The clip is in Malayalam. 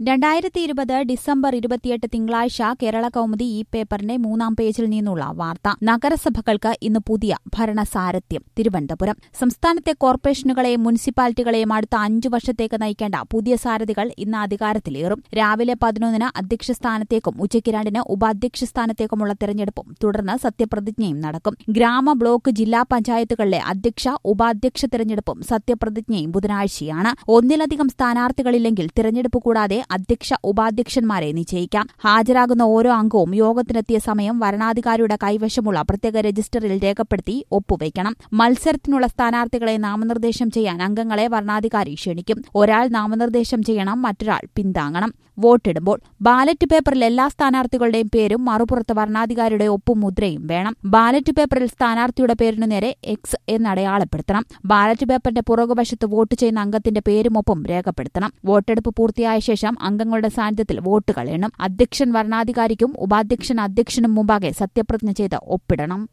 രണ്ടായിരത്തി ഇരുപത് ഡിസംബർ ഇരുപത്തിയെട്ട് തിങ്കളാഴ്ച കേരള കൗമുദി ഈ പേപ്പറിന്റെ മൂന്നാം പേജിൽ നിന്നുള്ള വാർത്ത നഗരസഭകൾക്ക് ഇന്ന് പുതിയ ഭരണസാരഥ്യം തിരുവനന്തപുരം സംസ്ഥാനത്തെ കോർപ്പറേഷനുകളെയും മുനിസിപ്പാലിറ്റികളെയും അടുത്ത അഞ്ചു വർഷത്തേക്ക് നയിക്കേണ്ട പുതിയ സാരഥികൾ ഇന്ന് അധികാരത്തിലേറും രാവിലെ പതിനൊന്നിന് അധ്യക്ഷ സ്ഥാനത്തേക്കും ഉച്ചയ്ക്ക് രണ്ടിന് ഉപാധ്യക്ഷ സ്ഥാനത്തേക്കുമുള്ള തെരഞ്ഞെടുപ്പും തുടർന്ന് സത്യപ്രതിജ്ഞയും നടക്കും ഗ്രാമ ബ്ലോക്ക് ജില്ലാ പഞ്ചായത്തുകളിലെ അധ്യക്ഷ ഉപാധ്യക്ഷ തെരഞ്ഞെടുപ്പും സത്യപ്രതിജ്ഞയും ബുധനാഴ്ചയാണ് ഒന്നിലധികം സ്ഥാനാർത്ഥികളില്ലെങ്കിൽ തിരഞ്ഞെടുപ്പ് കൂടാതെ അധ്യക്ഷ ഉപാധ്യക്ഷന്മാരെ നിശ്ചയിക്കാം ഹാജരാകുന്ന ഓരോ അംഗവും യോഗത്തിനെത്തിയ സമയം വരണാധികാരിയുടെ കൈവശമുള്ള പ്രത്യേക രജിസ്റ്ററിൽ രേഖപ്പെടുത്തി ഒപ്പുവയ്ക്കണം മത്സരത്തിനുള്ള സ്ഥാനാർത്ഥികളെ നാമനിർദ്ദേശം ചെയ്യാൻ അംഗങ്ങളെ വരണാധികാരി ക്ഷണിക്കും ഒരാൾ നാമനിർദ്ദേശം ചെയ്യണം മറ്റൊരാൾ പിന്താങ്ങണം വോട്ടിടുമ്പോൾ ബാലറ്റ് പേപ്പറിൽ എല്ലാ സ്ഥാനാർത്ഥികളുടെയും പേരും മറുപുറത്ത് വരണാധികാരിയുടെ ഒപ്പും മുദ്രയും വേണം ബാലറ്റ് പേപ്പറിൽ സ്ഥാനാർത്ഥിയുടെ പേരിനു നേരെ എക്സ് എന്നടയാളപ്പെടുത്തണം ബാലറ്റ് പേപ്പറിന്റെ പുറകുവശത്ത് വോട്ട് ചെയ്യുന്ന അംഗത്തിന്റെ പേരും ഒപ്പം രേഖപ്പെടുത്തണം വോട്ടെടുപ്പ് പൂർത്തിയായ ശേഷം അംഗങ്ങളുടെ സാന്നിധ്യത്തിൽ വോട്ടുകൾ എണ്ണും അധ്യക്ഷൻ വരണാധികാരിക്കും ഉപാധ്യക്ഷൻ അധ്യക്ഷനും മുമ്പാകെ സത്യപ്രതിജ്ഞ ചെയ്ത് ഒപ്പിടണം